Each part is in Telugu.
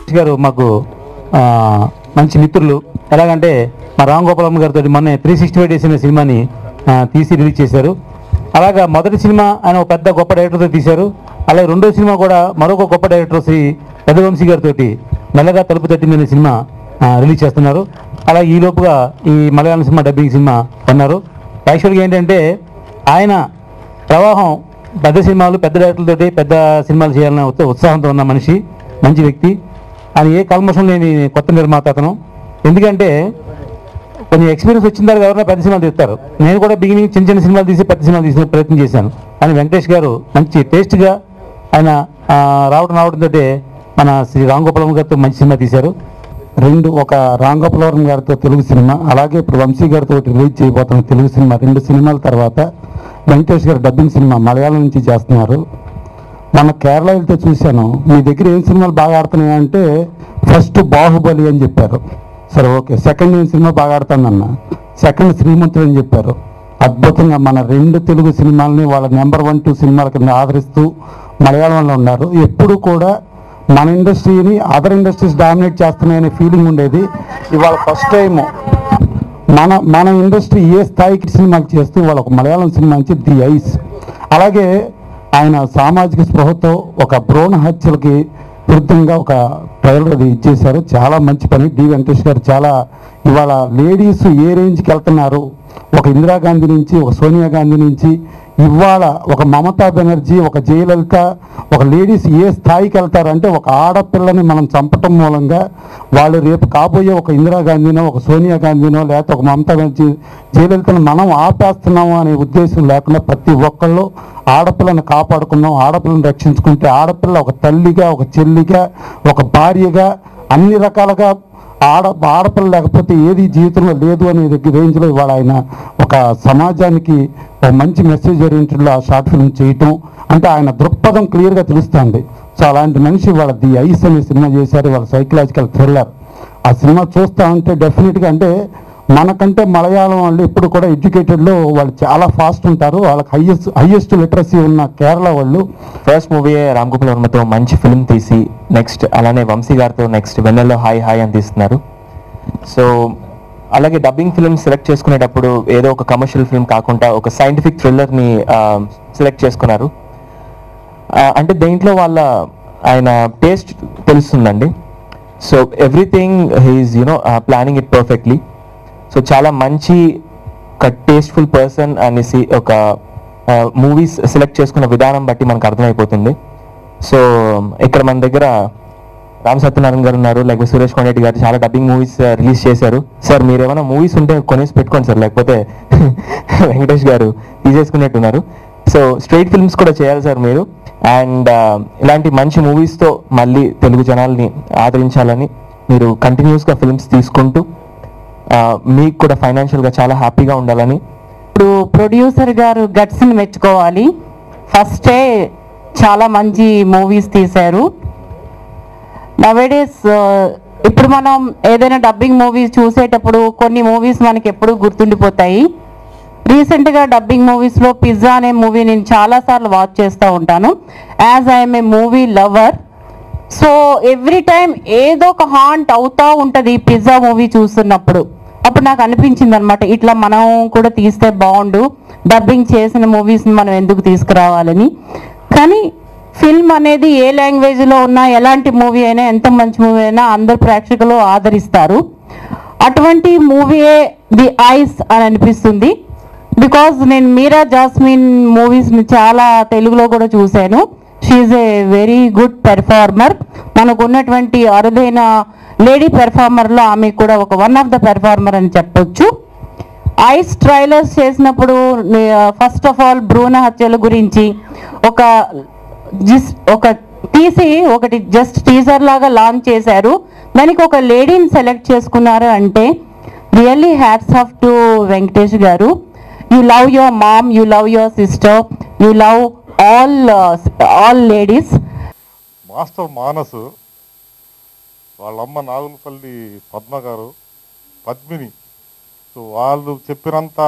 గారు మాకు ఆ, మంచి మిత్రులు ఎలాగంటే మా రామ్ గోపాలమ్మ గారితో మొన్న త్రీ సిక్స్టీ ఫైవ్ డేస్ అనే సినిమాని ఆ, తీసి రిలీజ్ చేశారు అలాగా మొదటి సినిమా ఆయన ఒక పెద్ద గొప్ప డైరెక్టర్తో తీశారు అలాగే రెండో సినిమా కూడా మరొక గొప్ప డైరెక్టర్ శ్రీ పెద్దవంశీ గారితో మెల్లగా తలుపు తట్టింది అనే సినిమా ఆ, రిలీజ్ చేస్తున్నారు అలా ఈ లోపుగా ఈ మలయాళం సినిమా డబ్బింగ్ సినిమా అన్నారు యాక్చువల్గా ఏంటంటే ఆయన ప్రవాహం పెద్ద సినిమాలు పెద్ద డైరెక్టర్లతోటి పెద్ద సినిమాలు చేయాలనే ఉత్స- ఉత్సాహంతో ఉన్న మనిషి మంచి వ్యక్తి ఆయన ఏ కల్మషం లేని కొత్త నిర్మాత అతను ఎందుకంటే కొంచెం ఎక్స్పీరియన్స్ వచ్చిన తర్వాత ఎవరైనా పెద్ద సినిమాలు తీస్తారు నేను కూడా బిగినింగ్ చిన్న చిన్న సినిమాలు తీసి పెద్ద సినిమాలు తీసే ప్రయత్నం చేశాను కానీ వెంకటేష్ గారు మంచి టేస్ట్గా ఆయన ఆ, రావడం రావడంతో మన శ్రీ రామ్ గోపాలం గారితో మంచి సినిమా తీశారు రెండు ఒక రాంగోపాలవరం గారితో తెలుగు సినిమా అలాగే ఇప్పుడు వంశీ గారితో రిలీజ్ చేయబోతున్న తెలుగు సినిమా రెండు సినిమాల తర్వాత వెంకటేష్ గారు డబ్బింగ్ సినిమా మలయాళం నుంచి చేస్తున్నారు మన కేరళ వెళ్తే చూశాను మీ దగ్గర ఏం సినిమాలు బాగా ఆడుతున్నాయి అంటే ఫస్ట్ బాహుబలి అని చెప్పారు సరే ఓకే సెకండ్ ఏం సినిమా బాగా ఆడుతుందన్న సెకండ్ శ్రీమంతుడు అని చెప్పారు అద్భుతంగా మన రెండు తెలుగు సినిమాలని వాళ్ళ నెంబర్ వన్ టూ సినిమాల కింద ఆదరిస్తూ మలయాళంలో ఉన్నారు ఎప్పుడు కూడా మన ఇండస్ట్రీని అదర్ ఇండస్ట్రీస్ డామినేట్ చేస్తున్నాయనే ఫీలింగ్ ఉండేది ఇవాళ ఫస్ట్ టైం మన మన ఇండస్ట్రీ ఏ స్థాయికి సినిమాలు చేస్తూ వాళ్ళ ఒక మలయాళం సినిమా నుంచి ది ఐస్ అలాగే ఆయన సామాజిక స్పృహతో ఒక భ్రూణ హత్యలకి విరుద్ధంగా ఒక ట్రైలర్ అది ఇచ్చేశారు చాలా మంచి పని డి వెంకటేష్ గారు చాలా ఇవాళ లేడీస్ ఏ రేంజ్కి వెళ్తున్నారు ఒక ఇందిరాగాంధీ నుంచి ఒక సోనియా గాంధీ నుంచి ఇవాళ ఒక మమతా బెనర్జీ ఒక జయలలిత ఒక లేడీస్ ఏ స్థాయికి వెళ్తారంటే ఒక ఆడపిల్లని మనం చంపటం మూలంగా వాళ్ళు రేపు కాబోయే ఒక ఇందిరాగాంధీనో ఒక సోనియా గాంధీనో లేకపోతే ఒక మమతా బెనర్జీ జయలలితను మనం ఆపేస్తున్నాము అనే ఉద్దేశం లేకుండా ప్రతి ఒక్కళ్ళు ఆడపిల్లను కాపాడుకున్నాం ఆడపిల్లను రక్షించుకుంటే ఆడపిల్ల ఒక తల్లిగా ఒక చెల్లిగా ఒక భార్యగా అన్ని రకాలుగా ఆడ ఆడపిల్ల లేకపోతే ఏది జీవితంలో లేదు అనే రేంజ్లో ఇవాళ ఆయన ఒక సమాజానికి ఒక మంచి మెసేజ్ ఓరియంటెడ్లో ఆ షార్ట్ ఫిల్మ్ చేయటం అంటే ఆయన దృక్పథం క్లియర్గా తెలుస్తుంది సో అలాంటి మనిషి వాళ్ళ ది ఐస్ అనే సినిమా చేశారు వాళ్ళ సైకలాజికల్ థ్రిల్లర్ ఆ సినిమా చూస్తా ఉంటే డెఫినెట్గా అంటే మనకంటే మలయాళం వాళ్ళు ఎప్పుడు కూడా ఎడ్యుకేటెడ్లో వాళ్ళు చాలా ఫాస్ట్ ఉంటారు వాళ్ళకి హైయెస్ట్ హైయెస్ట్ లిటరసీ ఉన్న కేరళ వాళ్ళు ఫస్ట్ మూవీ రామ్ గోపాల్ వర్మతో మంచి ఫిల్మ్ తీసి నెక్స్ట్ అలానే వంశీ గారితో నెక్స్ట్ వెన్నెల్లో హాయ్ హాయ్ అని తీస్తున్నారు సో అలాగే డబ్బింగ్ ఫిల్మ్ సెలెక్ట్ చేసుకునేటప్పుడు ఏదో ఒక కమర్షియల్ ఫిల్మ్ కాకుండా ఒక సైంటిఫిక్ థ్రిల్లర్ని సెలెక్ట్ చేసుకున్నారు ఆ, అంటే దేంట్లో వాళ్ళ ఆయన టేస్ట్ తెలుస్తుందండి so everything he's you know planning it perfectly so చాలా మంచి ఒక టేస్ట్ఫుల్ పర్సన్ అనేసి ఒక మూవీస్ సెలెక్ట్ చేసుకున్న విధానం బట్టి మనకు అర్థమైపోతుంది సో ఇక్కడ మన దగ్గర రామ్ సత్యనారాయణ గారు ఉన్నారు లేకపోతే సురేష్ కొండరెడ్డి గారు చాలా డబ్బింగ్ మూవీస్ రిలీజ్ చేశారు సార్ మీరు ఏమైనా మూవీస్ ఉంటే కొనేసి పెట్టుకోండి సార్ లేకపోతే వెంకటేష్ గారు తీసేసుకున్నట్టున్నారు సో స్ట్రైట్ ఫిల్మ్స్ కూడా చేయాలి సార్ మీరు అండ్ ఇలాంటి మంచి మూవీస్తో మళ్ళీ తెలుగు జనాల్ని ఆదరించాలని మీరు కంటిన్యూస్గా ఫిల్మ్స్ తీసుకుంటూ ఆ, మీకు కూడా ఫైనాన్షియల్గా చాలా హ్యాపీగా ఉండాలని ఇప్పుడు ప్రొడ్యూసర్ గారు గట్స్ని మెచ్చుకోవాలి ఫస్టే చాలా మంచి మూవీస్ తీశారు నవేడేస్ ఇప్పుడు మనం ఏదైనా డబ్బింగ్ మూవీస్ చూసేటప్పుడు కొన్ని మూవీస్ మనకి ఎప్పుడు గుర్తుండిపోతాయి రీసెంట్గా డబ్బింగ్ మూవీస్లో పిజ్జా అనే మూవీ నేను చాలాసార్లు వాచ్ చేస్తూ ఉంటాను as I'm a movie lover so every time ఏదో ఒక హాంట్ అవుతా ఉంటుంది ఈ పిజ్జా మూవీ చూస్తున్నప్పుడు అప్పుడు నాకు అనిపించింది అనమాట ఇట్లా మనం కూడా తీస్తే బాగుండు డబ్బింగ్ చేసిన మూవీస్ని మనం ఎందుకు తీసుకురావాలని కానీ ఫిల్మ్ అనేది ఏ లాంగ్వేజ్లో ఉన్నా ఎలాంటి మూవీ అయినా ఎంత మంచి మూవీ అయినా అందరు ప్రేక్షకులు ఆదరిస్తారు అటువంటి మూవీయే ది ఐస్ అని అనిపిస్తుంది బికాజ్ నేను మీరా జాస్మిన్ మూవీస్ని చాలా తెలుగులో కూడా చూశాను she's a very good performer మనకు ఉన్నటువంటి అరుదైన లేడీ పెర్ఫార్మర్లో ఆమె కూడా ఒక వన్ ఆఫ్ ద పెర్ఫార్మర్ అని చెప్పొచ్చు ఐస్ ట్రైలర్స్ చేసినప్పుడు ఫస్ట్ ఆఫ్ ఆల్ భ్రూణ హత్యల గురించి ఒక జిస్ ఒక తీసి ఒకటి జస్ట్ టీజర్ లాగా లాంచ్ చేశారు దానికి ఒక లేడీని సెలెక్ట్ చేసుకున్నారు అంటే really hats off to Venkatesh garu you love your mom you love your sister you love all all ladies master Manas వాళ్ళమ్మ నాగులపల్లి పద్మ గారు పద్మిని సో వాళ్ళు చెప్పినంత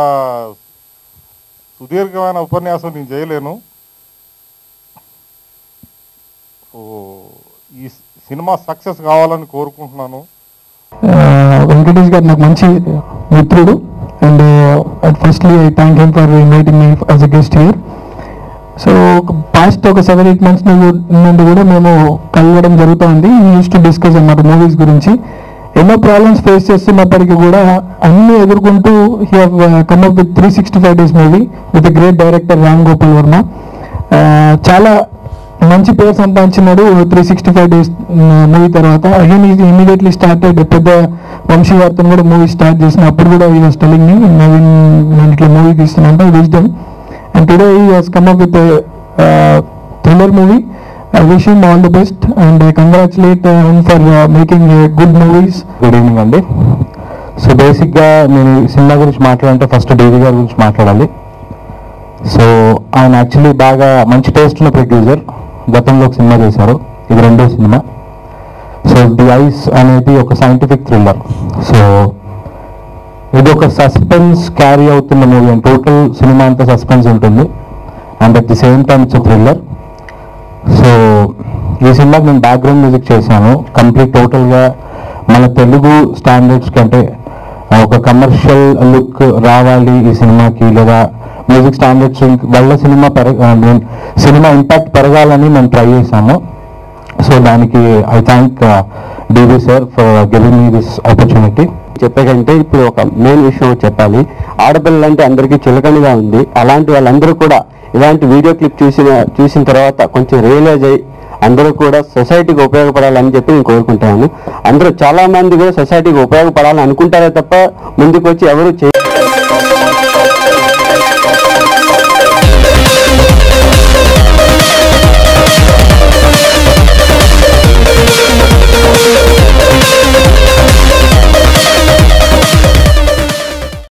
సుదీర్ఘమైన ఉపన్యాసం నేను చేయలేను సో ఈ సినిమా సక్సెస్ కావాలని కోరుకుంటున్నాను ఆ, వెంకటేష్ గారు నాకు మంచి మిత్రుడు and firstly I thank him for inviting me as a guest here so past ఒక సెవెన్ ఎయిట్ మంత్స్ నుండి కూడా మేము కలవడం జరుగుతుంది యూస్ టు డిస్కస్ అన్నమాట మూవీస్ గురించి ఎన్నో ప్రాబ్లమ్స్ ఫేస్ చేస్తున్నప్పటికీ కూడా అన్ని ఎదుర్కొంటూ he have come up with three sixty five days movie with great director Ram Gopal Varma ఆ, చాలా మంచి పేరు సంపాదించినాడు three sixty five days movie తర్వాత అగైన్ ఇది ఇమీడియట్లీ స్టార్టెడ్ పెద్ద వంశీ వార్తను కూడా మూవీ స్టార్ట్ చేసిన అప్పుడు కూడా ఈ వాస్ టెలింగ్ మీ నవీన్ నేను ఇట్లా మూవీ తీస్తున్నా wisdom and today he has come up with thriller movie I wish him all the best and I congratulate him for making good movies good evening అండి సో బేసిక్గా నేను ఈ సినిమా గురించి మాట్లాడాలంటే ఫస్ట్ డీవీ గారి గురించి మాట్లాడాలి సో ఆయన యాక్చువల్లీ బాగా మంచి టేస్ట్ ఉన్న ప్రొడ్యూసర్ గతంలో ఒక సినిమా చేశారు ఇది రెండో సినిమా సో ది ఐస్ అనేది ఒక సైంటిఫిక్ థ్రిల్లర్ సో ఇది ఒక సస్పెన్స్ క్యారీ అవుతున్న మూవీ అండ్ టోటల్ సినిమా అంతా సస్పెన్స్ ఉంటుంది and at the same time it's thriller so ఈ సినిమాకి నేను బ్యాక్గ్రౌండ్ మ్యూజిక్ చేశాను కంప్లీట్ టోటల్గా మన తెలుగు స్టాండర్డ్స్ కంటే ఒక కమర్షియల్ లుక్ రావాలి ఈ సినిమాకి లేదా మ్యూజిక్ స్టాండర్డ్స్ వాళ్ళ సినిమా పెరగ సినిమా ఇంపాక్ట్ పెరగాలని మేము ట్రై చేశాము సో దానికి I thank DV sir for giving me this opportunity చెప్పే కంటే ఇప్పుడు ఒక మెయిన్ విషయం చెప్పాలి ఆడపిల్లలు అంటే అందరికీ చులకనగా ఉంది అలాంటి వాళ్ళందరూ కూడా ఇలాంటి వీడియో క్లిప్ చూసిన చూసిన తర్వాత కొంచెం రియలైజ్ అయ్యి అందరూ కూడా సొసైటీకి ఉపయోగపడాలని చెప్పి నేను కోరుకుంటాను అందరూ చాలా మంది కూడా సొసైటీకి ఉపయోగపడాలని అనుకుంటారే తప్ప ముందుకు వచ్చి ఎవరు చేయ